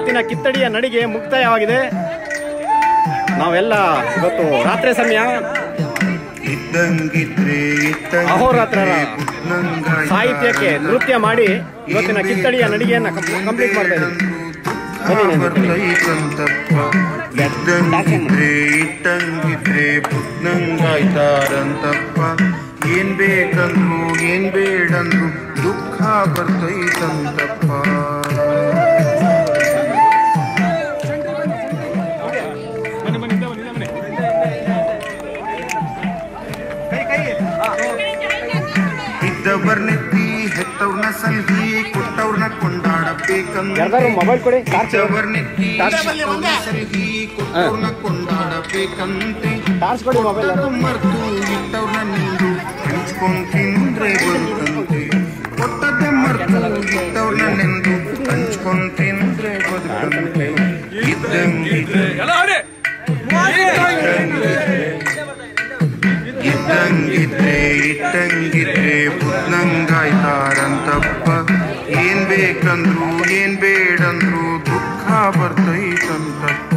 ಇವತ್ತಿನ ಕಿತ್ತಡಿಯ ನಡಿಗೆ ಮುಕ್ತಾಯವಾಗಿದೆ ನಾವೆಲ್ಲ ಇವತ್ತು ರಾತ್ರಿ ಸಮಯ ಇದ್ದಂಗಿದ್ರೆ ಇದ್ದಂಗಿದ್ರೆ ಅಹೋರಾತ್ರರ ನಂಗಾಯ್ತ ಸಾಹಿತ್ಯಕ್ಕೆ ನೃತ್ಯ ಮಾಡಿ ಇವತ್ತಿನ ಕಿತ್ತಡಿಯ ನಡಿಗೆಯನ್ನ ಕಂಪ್ಲೀಟ್ ಮಾಡ್ತಾ ಇದ್ದೀವಿ ಬನ್ನಿ ನನ್ನ ಜೊತೆ. ಬರ್ತೈತಂತಪ್ಪ ಇದ್ದಂಗಿದ್ರೆ ಇಟ್ಟಂಗಿದ್ರೆ ಬುದ್ಧಂಗಾಯ್ತಾರಂತಪ್ಪ ಏನ್ ಬೇಕಂದ್ರು ಏನ್ ಬೇಡಂದ್ರು ದುಃಖ ಬರ್ತೈತಂತಪ್ಪ ಇದ್ದವರ್ನೆತ್ತಿ ಹೆತ್ತವ್ರನ್ನ ಸಲ್ಹಿ ಕೊಟ್ಟವ್ರನ್ನ ಕೊಂಡಾಡಬೇಕಂದ್ರೆ ಯಾರ್ದಾರು ಮೊಬೈಲ್ ಕೊಡಿ ಟಾರ್ಚ್ ಇದ್ದವರ್ನೆತ್ತಿ ಹೆತ್ತವ್ರನ್ನ ಸಲ್ಹಿ ಕೊಟ್ಟವ್ರನ್ನ ಕೊಂಡಾಡಬೇಕಂತೆ ಟಾರ್ಚ್ ಕೊಡಿ ಮೊಬೈಲ್ ಕೊಟ್ಟದ್ದು ಮರ್ತು ಇಟ್ಟವ್ರನ್ನ ನಿಂದು ಹಂಚ್ಕೊಂಡ್ ತಿಂದ್ರೆ ಬದುಕಂತೆ ಕೊಟ್ಟದ್ದೆ ಮರ್ತು ಇಟ್ಟವ್ರನ್ನ ನೆಂದು ಹಂಚ್ಕೊಂಡ್ ತಿಂದ್ರೆ ಬದುಕಂತೆ ಇದ್ದಂಗಿದ್ರೆ ಇದ್ದಂಗಿದ್ರೆ ಇಟ್ಟಂಗಿದ್ರೆ ಬುದ್ಧಂಗಾಯ್ತಾರಂತಪ್ಪ ಏನ್ ಬೇಕಂದ್ರು ಏನ್ ಬೇಡಂದ್ರು ದುಃಖ ಬರ್ತೈತಂತಪ್ಪ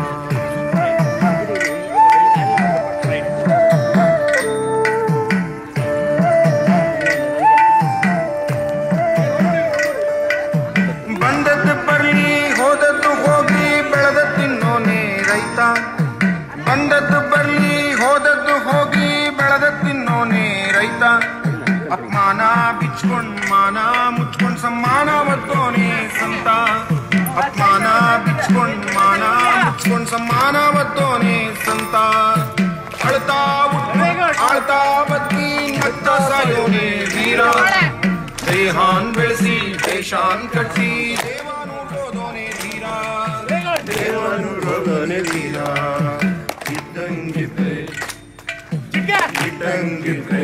ಬಂದದ್ದು ಬರ್ಲಿ ಹೋದದ್ದು ಹೋಗಿ ಬೆಳೆದ ತಿನ್ನೋನೆ ರೈತ ಬಂದದ್ದು ಬರ್ಲಿ ಹೋದದ್ದು ಹೋಗಿ ಬೆಳೆದ ತಿನ್ನೋನೆ ರೈತ ಅಪಮಾನ ಬಿಚ್ಕೊಂಡ್ ಮಾನ ಮುಚ್ಕೊಂಡ್ ಸಮ್ಮಾನ ಬತ್ತೋನೆ ಸಂತ ಅಪಮಾನ ಬಿಚ್ಕೊಂಡ್ ಮಾನ ಮುಚ್ಕೊಂಡ್ ಸಮ್ಮಾನ ಬತ್ತೋನೆ ಸಂತ ಅಳ್ತಾ ಹುಟ್ಟು ಆಳ್ತಾ ಬತ್ತಿ ನಗ್ತಾ ಸಾಯೋನೆ ವೀರ ದೇಹಾನ್ ಬೆಳೆಸಿ ದೇಶಾನ್ ಕಟ್ಟಿ ದೇವಾನು ರೋದೋನೆ ಧೀರ ದೇವಾನು ರೋದೋನೆ ಧೀರ ಇದ್ದಂಗಿದ್ರೆ ಇದ್ದಂಗಿದ್ರೆ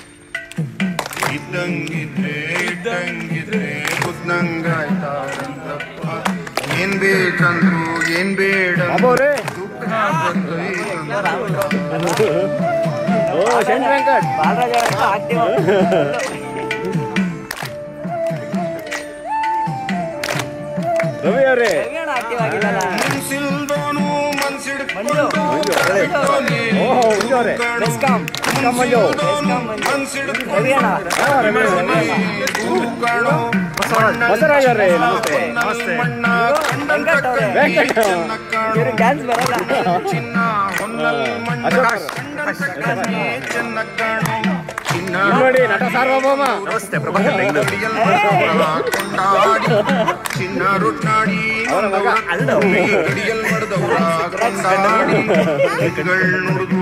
ಇದ್ದಂಗಿದ್ರೆ ಇದ್ದಂಗಿದ್ರೆ ಬುದ್ಧಂಗಾಯ್ತಾರಂತಪ್ಪ ಏನ್ ಬೇಕಂದ್ರು ಏನ್ ಬೇಡ ಬಾಬೋರೇ ದುಃಖ ಬರ್ತೈತಂತಪ್ಪ. ಓ ಶೆಂಟ್ ವೆಂಕಟ್ ರವಿ ಅವರೇ ಮನ್ಸಿಲ್ದೋನು ಮನ್ಸಿಡ್ಕೊಂಡು ಮಂಜು. ಕರೆಕ್ಟೋನೆ. ಓಹೋ ಮಂಜು ಅವರೇ ವೆಲ್ಕಮ್ ವೆಲ್ಕಮ್ ಮಂಜು ಮನ್ಸಿಡ್ಕೊಂಡು ರವಿ ಅಣ್ಣ. ಹಾ, ರವಿ ಅವರೇ. ತೂಕಣೋ. ಬಸವರಾಜ್ ಅವರೇ ನಮಸ್ತೆ ನಮಸ್ತೆ ಮಣ್ಣ ಕಂಡಂಗ್ ವೆಂಕಟ್ ಅವ್ರೆ. ಕಟ್ಟಂಗಿ ವೆಂಕಟ್. ಚೆನ್ನ ಕಾಣೋ. ಇವ್ರಿಗೆ ಡ್ಯಾನ್ಸ್ ಬರಲ್ಲ ಚಿನ್ನ ಹೊನ್ನಲ್ ಮಣ್ಣ ಅಶೋಕ್. ಕಂಡಂಗ್ ಕಟ್ಟಂಗಿ ಚೆನ್ನ ಕಾಣೋ. ಚಿನ್ನ ಇಲ್ಲಿ ನೋಡಿ ನಟ ಸಾರ್ವಭೌಮ ಗಡಿಯಲ್ ಬಡದವ್ರ ಕೊಂಡಾಡಿ. ಚಿನ್ನ ರುಟ್ನಾಡಿ ಅವರ ಮಗ. ಗಡಿಯಲ್ ಬಡದವ್ರ ಕೊಂಡಾಡಿ. ಹೆಗ್ಗಳ್ ನುಡ್ದು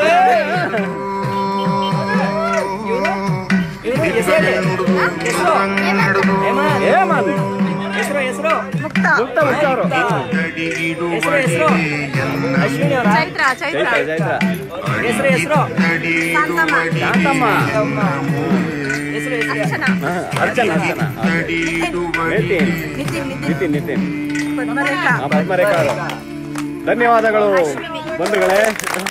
ಇವ್ರಿಗೆ ಹೆಸರು ಹೇಳಿ. ನುಡ್ದು ನುಡ್ದಂಗ್ ನಡೆದು ಏ ಮಾನ್ ಹೆಸರು ಹೆಸರು ಮುಕ್ತ ಮುಕ್ತ ಅವರು ತಡಿಗಿಡು ಹೆಸರು, ಹೆಸರು. ಎನ್ನ ಅಶ್ವಿನಿ ಅವರ ಚೈತ್ರ ಚೈತ್ರ ಚೈತ್ರ ಚೈತ್ರ ಹೆಸರು ಹೆಸರು ತಡಿಗಿಡು ಶಾಂತಮ್ಮ. ಶಾಂತಮ್ಮ ಹೆಸರು ಹೆಸರು ಅರ್ಚನಾ ಹಾ, ಅರ್ಚನಾ ಅರ್ಚನಾ ತಡಿಗಿಡು ನಿತಿನ್ ನಿತಿನ್ ನಿತಿನ್ ನಿತಿನ್ ನಿತಿನ್ ಪದ್ಮರೇಖಾ ಹಾ, ಪದ್ಮರೇಖಾ ಅವರು ಧನ್ಯವಾದಗಳು ಬಂಧುಗಳೇ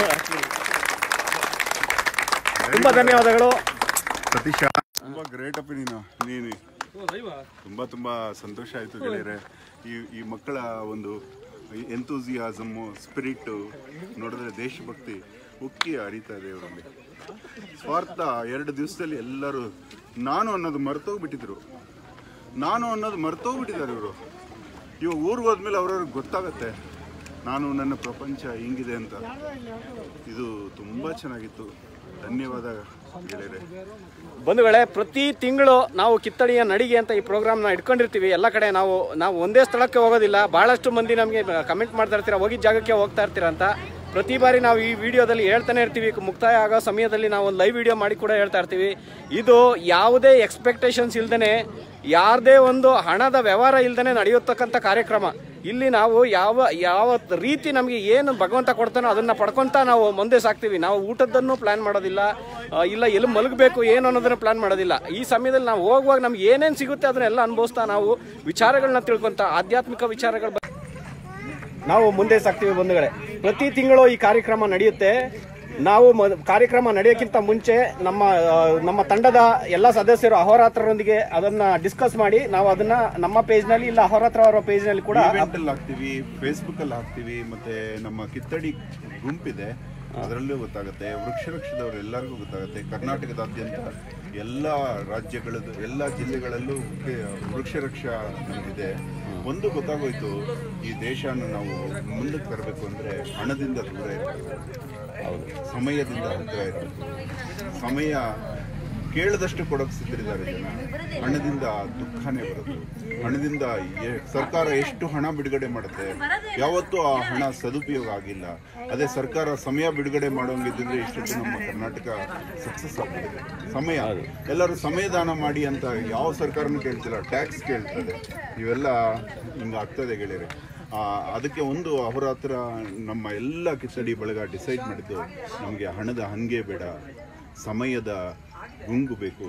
ತುಂಬಾ ಧನ್ಯವಾದಗಳು ಸತೀಶ ತುಂಬಾ ಗ್ರೇಟ್ ಅಪ್ಪ ನೀನು ನೀನು ತುಂಬಾ ತುಂಬಾ ಸಂತೋಷ ಆಯ್ತು ಗೆಳೆಯರೆ ಈ ಈ ಮಕ್ಕಳ ಒಂದು ಎಂತೂಸಿಯಾಸಮ್ಮು ಸ್ಪಿರಿಟ್ ನೋಡಿದ್ರೆ ದೇಶಭಕ್ತಿ ಉಕ್ಕಿ ಹರಿತಾ ಇದೆ ಇವರಲ್ಲಿ ಸ್ವಾರ್ಥ ಎರಡು ದಿವಸದಲ್ಲಿ ಎಲ್ಲರೂ ನಾನು ಅನ್ನೋದು ಮರ್ತೋಗ್ಬಿಟ್ಟಿದ್ರು ನಾನು ಅನ್ನೋದು ಮರ್ತೋಗ್ಬಿಟ್ಟಿದ್ದಾರೆ ಇವರು ಇವಾಗ ಊರಿಗೆ ಹೋದ್ಮೇಲೆ ಅವ್ರವ್ರಿಗೆ ಗೊತ್ತಾಗತ್ತೆ ನಾನು ನನ್ನ ಪ್ರಪಂಚ ಹಿಂಗಿದೆ ಅಂತ ಇದು ತುಂಬ ಚೆನ್ನಾಗಿತ್ತು ಧನ್ಯವಾದ ಗೆಳೆಯರೆ ಬಂಧುಗಳೇ ಪ್ರತಿ ತಿಂಗಳು ನಾವು ಕಿತ್ತಡಿಯ ನಡಿಗೆ ಅಂತ ಈ ಪ್ರೋಗ್ರಾಮ್ನ ಇಟ್ಕೊಂಡಿರ್ತೀವಿ ಎಲ್ಲ ಕಡೆ ನಾವು ನಾವು ಒಂದೇ ಸ್ಥಳಕ್ಕೆ ಹೋಗೋದಿಲ್ಲ ಭಾಳಷ್ಟು ಮಂದಿ ನಮಗೆ ಕಮೆಂಟ್ ಮಾಡ್ತಾ ಇರ್ತೀರಾ ಹೋಗಿದ್ದ ಜಾಗಕ್ಕೆ ಹೋಗ್ತಾ ಇರ್ತೀರಾ ಅಂತ ಪ್ರತಿ ಬಾರಿ ನಾವು ಈ ವಿಡಿಯೋದಲ್ಲಿ ಹೇಳ್ತಾನೆ ಇರ್ತೀವಿ ಮುಕ್ತಾಯ ಆಗೋ ಸಮಯದಲ್ಲಿ ನಾವು ಒಂದು ಲೈವ್ ವಿಡಿಯೋ ಮಾಡಿ ಕೂಡ ಹೇಳ್ತಾ ಇರ್ತೀವಿ ಇದು ಯಾವುದೇ ಎಕ್ಸ್ಪೆಕ್ಟೇಷನ್ಸ್ ಇಲ್ದೇ ಯಾರದೇ ಒಂದು ಹಣದ ವ್ಯವಹಾರ ಇಲ್ದೇ ನಡೆಯತಕ್ಕಂಥ ಕಾರ್ಯಕ್ರಮ ಇಲ್ಲಿ ನಾವು ಯಾವ ಯಾವ ರೀತಿ ನಮಗೆ ಏನು ಭಗವಂತ ಕೊಡ್ತಾನೋ ಅದನ್ನ ಪಡ್ಕೊಂತ ನಾವು ಮುಂದೆ ಸಾಕ್ತೀವಿ ನಾವು ಊಟದ್ದನ್ನು ಪ್ಲಾನ್ ಮಾಡೋದಿಲ್ಲ ಆ, ಇಲ್ಲ ಎಲ್ಲಿ ಮಲಗಬೇಕು ಏನು ಅನ್ನೋದನ್ನ ಪ್ಲಾನ್ ಮಾಡೋದಿಲ್ಲ ಈ ಸಮಯದಲ್ಲಿ ನಾವು ಹೋಗುವಾಗ ನಮ್ಗೆ ಏನೇನು ಸಿಗುತ್ತೆ ಅದನ್ನೆಲ್ಲ ಅನುಭವಿಸ್ತಾ ನಾವು ವಿಚಾರಗಳನ್ನ ತಿಳ್ಕೊಂತ ಆಧ್ಯಾತ್ಮಿಕ ವಿಚಾರಗಳ ಬಗ್ಗೆ ನಾವು ಮುಂದೆ ಸಾಕ್ತೀವಿ ಬಂಧುಗಳೇ ಪ್ರತಿ ತಿಂಗಳು ಈ ಕಾರ್ಯಕ್ರಮ ನಡೆಯುತ್ತೆ ನಾವು ಮ- ಕಾರ್ಯಕ್ರಮ ನಡೆಯೋಕ್ಕಿಂತ ಮುಂಚೆ ನಮ್ಮ ಆ, ನಮ್ಮ ತಂಡದ ಎಲ್ಲ ಸದಸ್ಯರು ಅಹೋರಾತ್ರರೊಂದಿಗೆ ಅದನ್ನ ಡಿಸ್ಕಸ್ ಮಾಡಿ ನಾವು ಅದನ್ನ ನಮ್ಮ ಪೇಜ್ನಲ್ಲಿ ಇಲ್ಲ ಅಹೋರಾತ್ರ ಅವರ ಪೇಜ್ನಲ್ಲಿ ಕೂಡ ಇವೆಂಟ್ ಅಲ್ಲಿ ಹಾಕ್ತಿವಿ ಫೇಸ್ಬುಕ್ ಅಲ್ಲಿ ಹಾಕ್ತಿವಿ ಮತ್ತೆ ನಮ್ಮ ಕಿತ್ತಡಿ ಗುಂಪಿದೆ ಅದರಲ್ಲೂ ಗೊತ್ತಾಗುತ್ತೆ ವೃಕ್ಷ ರಕ್ಷದವರು ಎಲ್ಲರಿಗೂ ಗೊತ್ತಾಗುತ್ತೆ ಕರ್ನಾಟಕದಾದ್ಯಂತ ಎಲ್ಲ ರಾಜ್ಯಗಳದ್ದು ಎಲ್ಲ ಜಿಲ್ಲೆಗಳಲ್ಲೂ ಕೆ- ವೃಕ್ಷ ರಕ್ಷಾ ಇದೆ ಒಂದು ಗೊತ್ತಾಗೋಯ್ತು ಈ ದೇಶನ ನಾವು ಮುಂದಕ್ಕೆ ತರಬೇಕು ಅಂದ್ರೆ ಹಣದಿಂದ ದೂರ ಇರಬೇಕು ಸಮಯದಿಂದ ಹತ್ತಿರ ಇರಬೇಕು ಸಮಯ ಕೇಳದಷ್ಟು ಕೊಡೋಕೆ ಸಿದ್ಧರಿದ್ದಾರೆ ಜನ ಹಣದಿಂದ ದುಃಖನೇ ಬರುತ್ತೆ ಹಣದಿಂದ ಎ- ಸರ್ಕಾರ ಎಷ್ಟು ಹಣ ಬಿಡುಗಡೆ ಮಾಡುತ್ತೆ ಯಾವತ್ತೂ ಆ ಹಣ ಸದುಪಯೋಗ ಆಗಿಲ್ಲ ಅದೇ ಸರ್ಕಾರ ಸಮಯ ಬಿಡುಗಡೆ ಮಾಡೋಂಗಿದ್ದಿದ್ರೆ ಇಷ್ಟೊತ್ತು ನಮ್ಮ ಕರ್ನಾಟಕ ಸಕ್ಸಸ್ ಆಗ್ಬಿಡುತ್ತೆ ಸಮಯ ಎಲ್ಲರೂ ಸಮಯ ದಾನ ಮಾಡಿ ಅಂತ ಯಾವ ಸರ್ಕಾರನೂ ಕೇಳ್ತಿಲ್ಲ ಟ್ಯಾಕ್ಸ್ ಕೇಳ್ತದೆ ಇವೆಲ್ಲ ಹಿಂಗೆ ಆಗ್ತದೆ ಗೆಳೆಯರೆ ಆ, ಅದಕ್ಕೆ ಒಂದು ಅಹೋರಾತ್ರ ನಮ್ಮ ಎಲ್ಲ ಕಿಚಡಿ ಬಳಗ ಡಿಸೈಡ್ ಮಾಡಿದ್ದು ನಮಗೆ ಹಣದ ಹಂಗೆ ಬೇಡ ಸಮಯದ ಗುಂಗು ಬೇಕು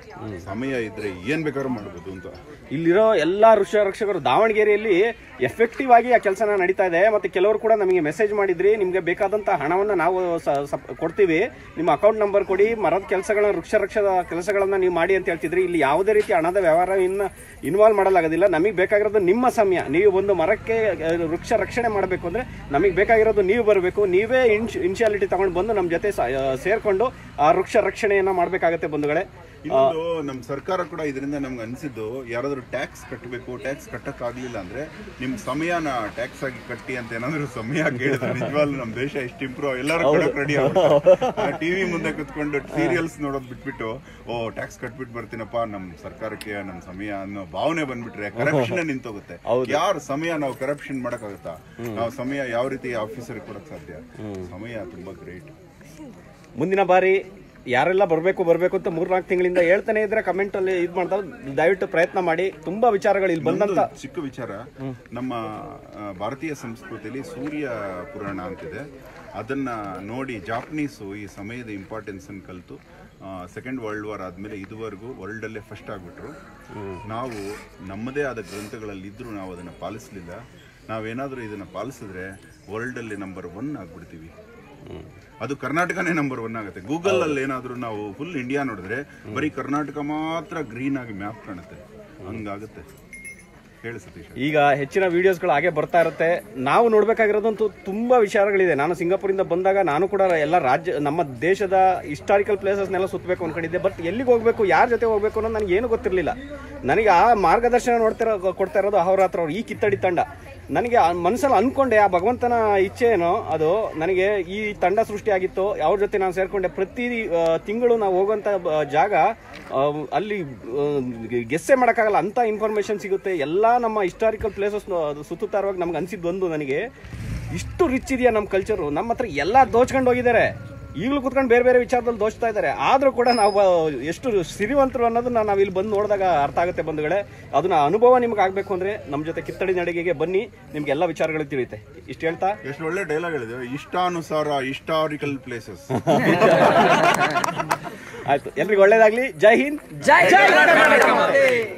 ಸಮಯ ಇದ್ರೆ ಏನ್ ಬೇಕಾದ್ರೂ ಮಾಡ್ಬೋದು ಅಂತ ಇಲ್ಲಿರೋ ಎಲ್ಲ ವೃಕ್ಷ ರಕ್ಷಕರು ದಾವಣಗೆರೆಯಲ್ಲಿ ಎಫೆಕ್ಟಿವ್ ಆಗಿ ಆ ಕೆಲಸನ ನಡೀತಾ ಇದೆ ಮತ್ತೆ ಕೆಲವರು ಕೂಡ ನಮಗೆ ಮೆಸೇಜ್ ಮಾಡಿದ್ರಿ ನಿಮಗೆ ಬೇಕಾದಂತ ಹಣವನ್ನ ನಾವು ಸ- ಸಪ್- ಕೊಡ್ತೀವಿ ನಿಮ್ಮ ಅಕೌಂಟ್ ನಂಬರ್ ಕೊಡಿ ಮರದ ಕೆಲಸಗಳನ್ನ ವೃಕ್ಷ ರಕ್ಷದ ಕೆಲಸಗಳನ್ನ ನೀವು ಮಾಡಿ ಅಂತ ಹೇಳ್ತಿದ್ರಿ ಇಲ್ಲಿ ಯಾವುದೇ ರೀತಿ ಹಣದ ವ್ಯವಹಾರ ಇನ್ನ ಇನ್ವಾಲ್ವ್ ಮಾಡಲಾಗೋದಿಲ್ಲ ನಮಗೆ ಬೇಕಾಗಿರೋದು ನಿಮ್ಮ ಸಮಯ ನೀವು ಒಂದು ಮರಕ್ಕೆ ಆ, ವೃಕ್ಷ ರಕ್ಷಣೆ ಮಾಡಬೇಕು ಅಂದ್ರೆ ನಮಗೆ ಬೇಕಾಗಿರೋದು ನೀವು ಬರಬೇಕು ನೀವೇ ಇನ್ಶ್ ಇನ್ಶಿಯಾಲಿಟಿ ತಗೊಂಡು ಬಂದು ನಮ್ಮ ಜೊತೆ ಸ- ಆ, ಸೇರ್ಕೊಂಡು ಆ ವೃಕ್ಷ ರಕ್ಷಣೆಯನ್ನ ಮಾಡಬೇಕಾಗತ್ತೆ ಬಂಧುಗಳೇ ಇನ್ನೊಂದು ನಮ್ಮ ಸರ್ಕಾರ ಕೂಡ ಇದರಿಂದ ನಮ್ಗೆ ಅನ್ಸಿದ್ದು ಯಾರಾದ್ರೂ ಟ್ಯಾಕ್ಸ್ ಕಟ್ಟಬೇಕು ಟ್ಯಾಕ್ಸ್ ಕಟ್ಟಕ್ ಆಗ್ಲಿಲ್ಲ ಅಂದ್ರೆ ನಿಮ್ ಸಮಯನ ಟ್ಯಾಕ್ಸ್ ಆಗಿ ಕಟ್ಟಿ ಅಂತ ಏನಾದ್ರು ಸಮಯ ಕೇಳಿದ್ರೆ ನಿಜವಾಗ್ಲೂ ನಮ್ ದೇಶ ಎಷ್ಟು ಇಂಪ್ರೂವ್ ಎಲ್ಲರೂ ಕೊಡಕ್ ರೆಡಿ ಟಿವಿ ಮುಂದೆ ಕುತ್ಕೊಂಡು ಸೀರಿಯಲ್ಸ್ ನೋಡೋದ್ ಬಿಟ್ಬಿಟ್ಟು ಓ ಟ್ಯಾಕ್ಸ್ ಕಟ್ಬಿಟ್ಟು ಬರ್ತೀನಪ್ಪ ನಮ್ ಸರ್ಕಾರಕ್ಕೆ ನಮ್ ಸಮಯ ಅನ್ನೋ ಭಾವನೆ ಬಂದ್ಬಿಟ್ರೆ ಕರಪ್ಷನ್ ನಿಂತೋಗುತ್ತೆ ಯಾರ ಸಮಯ ನಾವು ಕರಪ್ಷನ್ ಮಾಡಕ್ಕಾಗುತ್ತಾ ನಾವು ಸಮಯ ಯಾವ ರೀತಿ ಆಫೀಸರ್ ಕೊಡಕ್ ಸಾಧ್ಯ ಸಮಯ ತುಂಬಾ ಗ್ರೇಟ್ ಮುಂದಿನ ಬಾರಿ ಯಾರೆಲ್ಲ ಬರಬೇಕು ಬರಬೇಕು ಅಂತ ಮೂರ್ನಾಲ್ಕು ತಿಂಗಳಿಂದ ಹೇಳ್ತಾನೆ ಇದ್ರೆ ಕಮೆಂಟ್ ಅಲ್ಲಿ ಇದು ಮಾಡ್ತಾರೆ ದಯವಿಟ್ಟು ಪ್ರಯತ್ನ ಮಾಡಿ ತುಂಬಾ ವಿಚಾರಗಳು ಇಲ್ಲಿ ಬಂದಂತ ಇನ್ನೊಂದು ಚಿಕ್ಕ ವಿಚಾರ ನಮ್ಮ ಆ, ಭಾರತೀಯ ಸಂಸ್ಕೃತಿಯಲ್ಲಿ ಸೂರ್ಯ ಪುರಾಣ ಅಂತಿದೆ ಅದನ್ನ ನೋಡಿ ಜಾಪನೀಸು ಈ ಸಮಯದ ಇಂಪಾರ್ಟೆನ್ಸ್ ಅನ್ನು ಕಲಿತು ಸೆಕೆಂಡ್ ವರ್ಲ್ಡ್ ವಾರ್ ಆದ್ಮೇಲೆ ಇದುವರೆಗೂ ವರ್ಲ್ಡ್ ಅಲ್ಲೇ ಫಸ್ಟ್ ಆಗ್ಬಿಟ್ರು ನಾವು ನಮ್ಮದೇ ಆದ ಗ್ರಂಥಗಳಲ್ಲಿ ಇದ್ರೂ ನಾವು ಅದನ್ನ ಪಾಲಿಸಲಿಲ್ಲ ನಾವೇನಾದ್ರೂ ಇದನ್ನ ಪಾಲಿಸಿದ್ರೆ ವರ್ಲ್ಡ್ ಅಲ್ಲಿ ನಂಬರ್ ಒನ್ ಆಗ್ಬಿಡ್ತೀವಿ ಅದು ಕರ್ನಾಟಕನೇ ನಂಬರ್ ಒನ್ ಆಗುತ್ತೆ ಗೂಗಲ್ ಅಲ್ಲಿ ಏನಾದ್ರೂ ನಾವು ಫುಲ್ ಇಂಡಿಯಾ ನೋಡಿದ್ರೆ ಬರೀ ಕರ್ನಾಟಕ ಮಾತ್ರ ಗ್ರೀನ್ ಆಗಿ ಮ್ಯಾಪ್ ಕಾಣುತ್ತೆ ಹಂಗಾಗುತ್ತೆ ಹೇಳಿ ಸತೀಶ್ ಈಗ ಹೆಚ್ಚಿನ ವಿಡಿಯೋಸ್ಗಳು ಹಾಗೆ ಬರ್ತಾ ಇರುತ್ತೆ ನಾವು ನೋಡ್ಬೇಕಾಗಿರೋದಂತೂ ತುಂಬಾ ವಿಚಾರಗಳಿದೆ ನಾನು ಸಿಂಗಾಪುರಿಂದ ಬಂದಾಗ ನಾನು ಕೂಡ ಎಲ್ಲ ರಾಜ್ಯ ನಮ್ಮ ದೇಶದ ಹಿಸ್ಟಾರಿಕಲ್ ಪ್ಲೇಸಸ್ನೆಲ್ಲ ಸುತ್ತಬೇಕು ಅನ್ಕೊಂಡಿದ್ದೆ ಬಟ್ ಎಲ್ಲಿಗೆ ಹೋಗ್ಬೇಕು ಯಾರ ಜೊತೆ ಹೋಗ್ಬೇಕು ಅನ್ನೋದು ನನಗೆ ಏನು ಗೊತ್ತಿರಲಿಲ್ಲ ನನಗೆ ಆ ಮಾರ್ಗದರ್ಶನ ನೋಡ್ತಿರೋ ಕೊಡ್ತಾ ಇರೋದು ಅಹೋರಾತ್ರ ಅವ್ರು ಈ ಕಿತ್ತಡಿ ತಂಡ ನನಗೆ ಆ ಮನಸ್ಸಲ್ಲಿ ಅನ್ಕೊಂಡೆ ಆ ಭಗವಂತನ ಇಚ್ಛೆ ಏನೋ ಅದು ನನಗೆ ಈ ತಂಡ ಸೃಷ್ಟಿಯಾಗಿತ್ತು ಅವ್ರ ಜೊತೆ ನಾನು ಸೇರ್ಕೊಂಡೆ ಪ್ರತಿ ಆ, ತಿಂಗಳು ನಾವು ಹೋಗುವಂತ ಬ- ಜಾಗ ಆ, ಅಲ್ಲಿ ಗೆಸ್ಸೆ ಮಾಡೋಕ್ಕಾಗಲ್ಲ ಅಂತ ಇನ್ಫಾರ್ಮೇಶನ್ ಸಿಗುತ್ತೆ ಎಲ್ಲ ನಮ್ಮ ಹಿಸ್ಟಾರಿಕಲ್ ಪ್ಲೇಸಸ್ ಸುತ್ತುತ್ತಾ ಇರುವಾಗ ನಮ್ಗೆ ಅನ್ಸಿದ್ದು ಒಂದು ನನಗೆ ಇಷ್ಟು ರಿಚ್ ಇದೆಯಾ ನಮ್ಮ ಕಲ್ಚರು ನಮ್ಮ ಹತ್ರ ಎಲ್ಲ ದೋಚ್ಕೊಂಡು ಹೋಗಿದ್ದಾರೆ ಈಗಲೂ ಕುತ್ಕೊಂಡು ಬೇರೆ ಬೇರೆ ವಿಚಾರದಲ್ಲಿ ದೋಚ್ತಾ ಇದ್ದಾರೆ ಆದರೂ ಕೂಡ ನಾವು ಎಷ್ಟು ಸಿರಿವಂತರು ಅನ್ನೋದನ್ನ ನಾವು ಇಲ್ಲಿ ಬಂದು ನೋಡಿದಾಗ ಅರ್ಥ ಆಗುತ್ತೆ ಬಂಧುಗಳೇ ಅದನ್ನ ಅನುಭವ ನಿಮ್ಗೆ ಆಗಬೇಕು ಅಂದ್ರೆ ನಮ್ಮ ಜೊತೆ ಕಿತ್ತಡಿ ನಡಿಗೆಗೆ ಬನ್ನಿ ನಿಮ್ಗೆ ಎಲ್ಲ ವಿಚಾರಗಳು ತಿಳಿಯುತ್ತೆ ಇಷ್ಟು ಹೇಳ್ತಾ ಎಷ್ಟು ಒಳ್ಳೆ ಡೈಲಾಗ್ ಹೇಳಿದೆ ಇಷ್ಟಾನುಸಾರ ಹಿಸ್ಟಾರಿಕಲ್ ಪ್ಲೇಸಸ್ ಆಯ್ತು ಎಲ್ರಿಗೂ ಒಳ್ಳೇದಾಗ್ಲಿ ಜೈ ಹಿಂದ್ ಜೈ ಜೈ ಕರ್ನಾಟಕ ಮಾತೆ